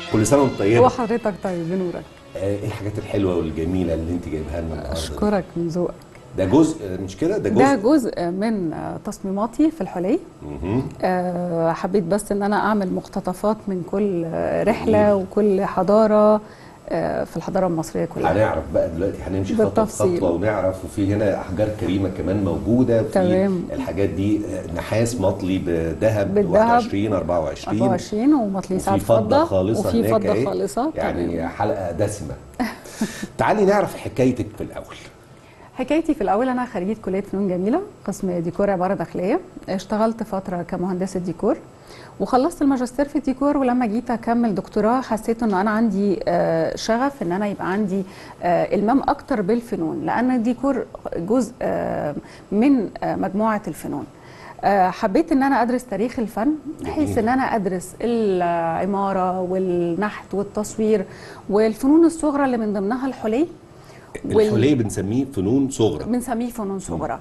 كل سنه وانت طيبه وحضرتك طيب بنورك آه، ايه الحاجات الحلوه والجميله اللي انت جايبها لنا النهارده دي؟ اشكرك من ذوقك ده جزء مش كده ده جزء ده جزء من آه، تصميماتي في الحلي مهم. آه، حبيت بس ان انا اعمل مقتطفات من كل آه، رحله وكل حضاره آه، في الحضاره المصريه كلها هنعرف بقى دلوقتي هنمشي خطوه بالتفصيل. خطوه ونعرف وفي هنا احجار كريمه كمان موجوده في تمام. الحاجات دي آه، نحاس مطلي بذهب بالذهب 21 24 24 ومطلي وفي ساعات فضه فضه خالصه وفي هناك فضه أهي. خالصه يعني تمام. حلقه دسمه تعالي نعرف حكايتك في الاول حكايتي في الاول انا خريجه كليه فنون جميله قسم ديكور عباره داخليه اشتغلت فتره كمهندسه ديكور وخلصت الماجستير في الديكور ولما جيت اكمل دكتوراه حسيت ان انا عندي آه، شغف ان انا يبقى عندي آه، المام اكتر بالفنون لان الديكور جزء آه، من آه، مجموعه الفنون آه، حبيت ان انا ادرس تاريخ الفن بحيث جميل. ان انا ادرس العماره والنحت والتصوير والفنون الصغرى اللي من ضمنها الحلي وال- الحلي بنسميه فنون صغرى بنسميه فنون صغرى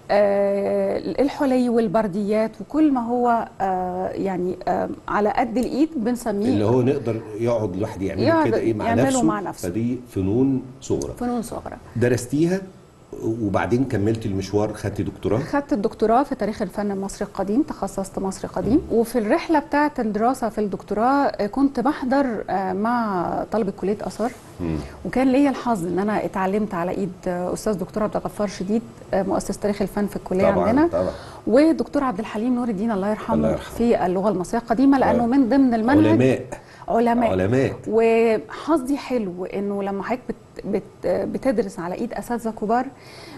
آه الحلي والبرديات وكل ما هو آه يعني آه على قد الايد بنسميه اللي هو نقدر يقعد الواحد يعمله يقعد كده ايه مع يعمله نفسه مع نفسه. فدي فنون صغرى فنون صغرى درستيها وبعدين كملتي المشوار خدتي دكتوراه خدت الدكتوراه في تاريخ الفن المصري القديم تخصصت مصري قديم وفي الرحله بتاعه الدراسه في الدكتوراه آه، كنت بحضر آه، مع طلبه كليه اثار مم. وكان ليا الحظ ان انا اتعلمت على ايد آه، استاذ دكتور عبد الغفار شديد آه، مؤسس تاريخ الفن في الكليه طبعا عندنا طبعا ودكتور عبد الحليم نور الدين الله يرحمه, الله يرحمه. في اللغه المصريه القديمه لانه آه. من ضمن المنهج علماء علماء علماء وحظي حلو انه لما حضرتك بت بت بتدرس على ايد اساتذه كبار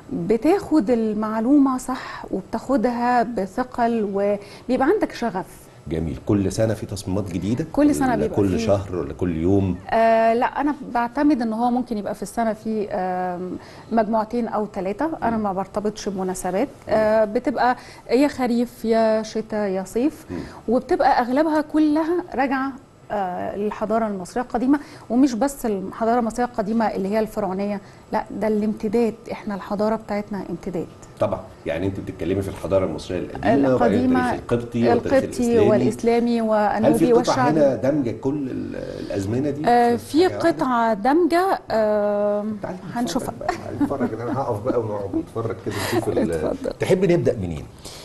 بتاخد المعلومه صح وبتاخدها بثقل وبيبقى عندك شغف جميل كل سنه في تصميمات جديده كل سنة ولا بيبقى كل فيه. شهر ولا كل يوم آه لا انا بعتمد ان هو ممكن يبقى في السنه في آم، مجموعتين او ثلاثه انا ما برتبطش بمناسبات آه بتبقى يا خريف يا شتاء يا صيف وبتبقى اغلبها كلها راجعه آه للحضاره المصريه القديمه ومش بس الحضاره المصريه القديمه اللي هي الفرعونيه لا ده الامتداد احنا الحضاره بتاعتنا امتداد طبعا يعني انت بتتكلمي في الحضاره المصريه القديمه وبعدين القديمه التاريخ القبطي والتاريخ القبطي الاسلامي والاسلامي هل في والنوبي قطع والشعبي هنا دامجه كل ال- الازمنه دي آه في حاجة واحدة؟ قطعه دامجه آه تعالي نتفرج هنشوفها بقى، تعالي نتفرج انا هقف بقى ونقعد نتفرج كده نشوف ال- اتفضل. تحبي نبدا منين؟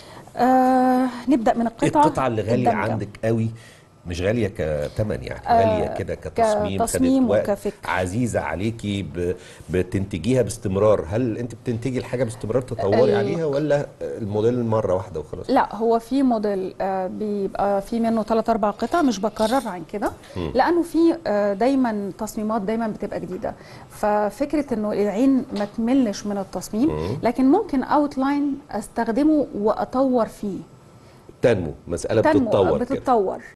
آه نبدا من ايه القطعه القطعه اللي غاليه الدمجة. عندك قوي مش غاليه كثمن يعني آه، غاليه كده كتصميم كتصميم خدت وقت، وكفكر. عزيزه عليكي ب... بتنتجيها باستمرار هل انت بتنتجي الحاجه باستمرار تطوري ال- عليها ولا الموديل مره واحده وخلاص لا هو في موديل آه بيبقى في منه ثلاث اربع قطع مش بكرر عن كده لانه في آه دايما تصميمات دايما بتبقى جديده ففكره انه العين ما تملش من التصميم لكن ممكن اوتلاين استخدمه واطور فيه تنمو مساله تنمو بتتطور كده بتتطور